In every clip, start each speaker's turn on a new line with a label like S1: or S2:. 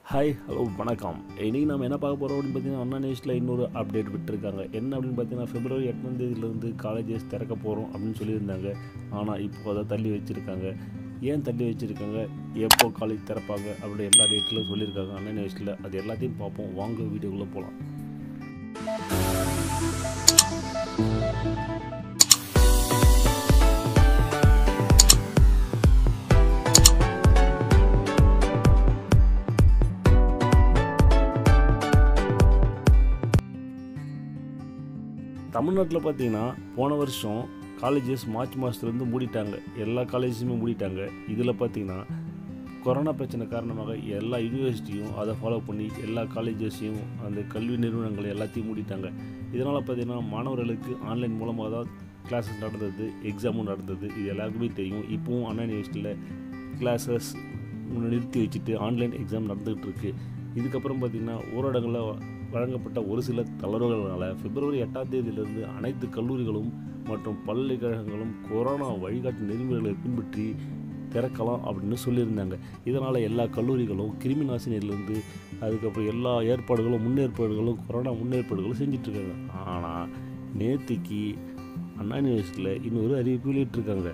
S1: hi hello வணக்கம் இன்றைக்கி நம்ம என்ன பார்க்க போகிறோம் அப்படின்னு பார்த்தீங்கன்னா அண்ணா நியூஸில் இன்னொரு அப்டேட் விட்டுருக்காங்க என்ன அப்படின்னு பார்த்தீங்கன்னா பிப்ரவரி எட்டாம் தேதியிலேருந்து காலேஜஸ் திறக்க போகிறோம் அப்படின்னு சொல்லியிருந்தாங்க ஆனால் இப்போ அதை தள்ளி வச்சுருக்காங்க ஏன் தள்ளி வச்சுருக்காங்க எப்போ காலேஜ் திறப்பாங்க அப்படி எல்லா டேட்லையும் சொல்லியிருக்காங்க அண்ணா நியூஸில் அது எல்லாத்தையும் பார்ப்போம் வாங்க வீடியோக்குள்ளே போகலாம் தமிழ்நாட்டில் பார்த்தீங்கன்னா போன வருஷம் காலேஜஸ் மார்ச் மாதத்துலேருந்து மூடிட்டாங்க எல்லா காலேஜஸுமே மூடிட்டாங்க இதில் பார்த்தீங்கன்னா கொரோனா பிரச்சனை காரணமாக எல்லா யூனிவர்சிட்டியும் அதை ஃபாலோ பண்ணி எல்லா காலேஜஸையும் அந்த கல்வி நிறுவனங்கள் எல்லாத்தையும் மூடிட்டாங்க இதனால் பார்த்தீங்கன்னா மாணவர்களுக்கு ஆன்லைன் மூலமாக தான் கிளாஸஸ் நடந்தது எக்ஸாமும் நடந்தது இது எல்லாருக்குமே தெரியும் இப்போவும் அண்ணா யூனிவர்சிட்டியில் கிளாஸஸ் நிறுத்தி வச்சுட்டு ஆன்லைன் எக்ஸாம் நடந்துகிட்டு இருக்கு இதுக்கப்புறம் பார்த்திங்கன்னா ஊரடங்கில் வழங்கப்பட்ட ஒரு சில தளர்வுகளால் பிப்ரவரி எட்டாம் தேதியிலிருந்து அனைத்து கல்லூரிகளும் மற்றும் பல்கலைக்கழகங்களும் கொரோனா வழிகாட்டு நெறிமுறைகளை பின்பற்றி திறக்கலாம் அப்படின்னு சொல்லியிருந்தாங்க இதனால் எல்லா கல்லூரிகளும் கிருமி நாசினியிலேருந்து அதுக்கப்புறம் எல்லா ஏற்பாடுகளும் முன்னேற்பாடுகளும் கொரோனா முன்னேற்பாடுகளும் செஞ்சிட்ருக்காங்க ஆனால் நேற்றுக்கு அண்ணா யூனிவர்சிட்டியில் இன்னொரு அறிவிப்பு வெளியிட்டிருக்காங்க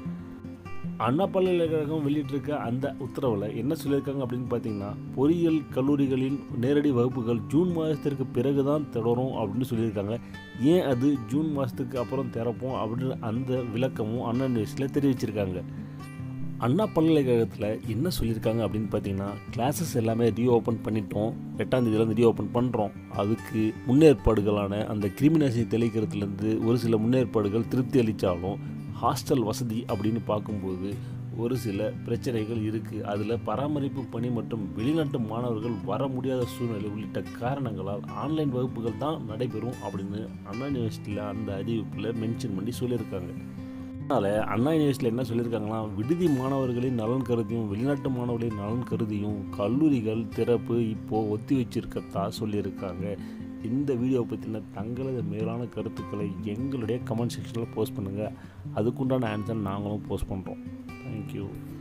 S1: அண்ணா பல்கலைக்கழகம் வெளியிட்டிருக்க அந்த உத்தரவில் என்ன சொல்லியிருக்காங்க அப்படின்னு பார்த்தீங்கன்னா பொறியியல் கல்லூரிகளின் நேரடி வகுப்புகள் ஜூன் மாதத்திற்கு பிறகு தான் தொடரும் அப்படின்னு சொல்லியிருக்காங்க ஏன் அது ஜூன் மாதத்துக்கு அப்புறம் திறப்போம் அப்படின்னு அந்த விளக்கமும் அண்ணா யூனிவர்சிட்டியில் தெரிவிச்சிருக்காங்க அண்ணா பல்கலைக்கழகத்தில் என்ன சொல்லியிருக்காங்க அப்படின்னு பார்த்தீங்கன்னா கிளாஸஸ் எல்லாமே ரீஓப்பன் பண்ணிட்டோம் எட்டாம் தேதியிலேருந்து ரீஓப்பன் பண்ணுறோம் அதுக்கு முன்னேற்பாடுகளான அந்த கிரிமினாசி தெளிக்கிறதுலேருந்து ஒரு சில முன்னேற்பாடுகள் திருப்தி அளித்தாலும் ஹாஸ்டல் வசதி அப்படின்னு பார்க்கும்போது ஒரு சில பிரச்சனைகள் இருக்குது அதில் பராமரிப்பு பணி மற்றும் வெளிநாட்டு மாணவர்கள் வர முடியாத சூழ்நிலை உள்ளிட்ட காரணங்களால் ஆன்லைன் வகுப்புகள் தான் நடைபெறும் அப்படின்னு அண்ணா யூனிவர்சிட்டியில் அந்த அறிவிப்பில் மென்ஷன் பண்ணி சொல்லியிருக்காங்க அதனால் அண்ணா யூனிவர்சிட்டியில் என்ன சொல்லியிருக்காங்கன்னா விடுதி மாணவர்களின் நலன் கருதியும் வெளிநாட்டு மாணவர்களின் நலன் கருதியும் கல்லூரிகள் திறப்பு இப்போது ஒத்தி வச்சிருக்கதா சொல்லியிருக்காங்க இந்த வீடியோ பற்றின தங்களது மேலான கருத்துக்களை எங்களுடைய கமெண்ட் செக்ஷனில் போஸ்ட் பண்ணுங்கள் அதுக்குண்டான ஆன்சர் நாங்களும் போஸ்ட் பண்ணுறோம் தேங்க்யூ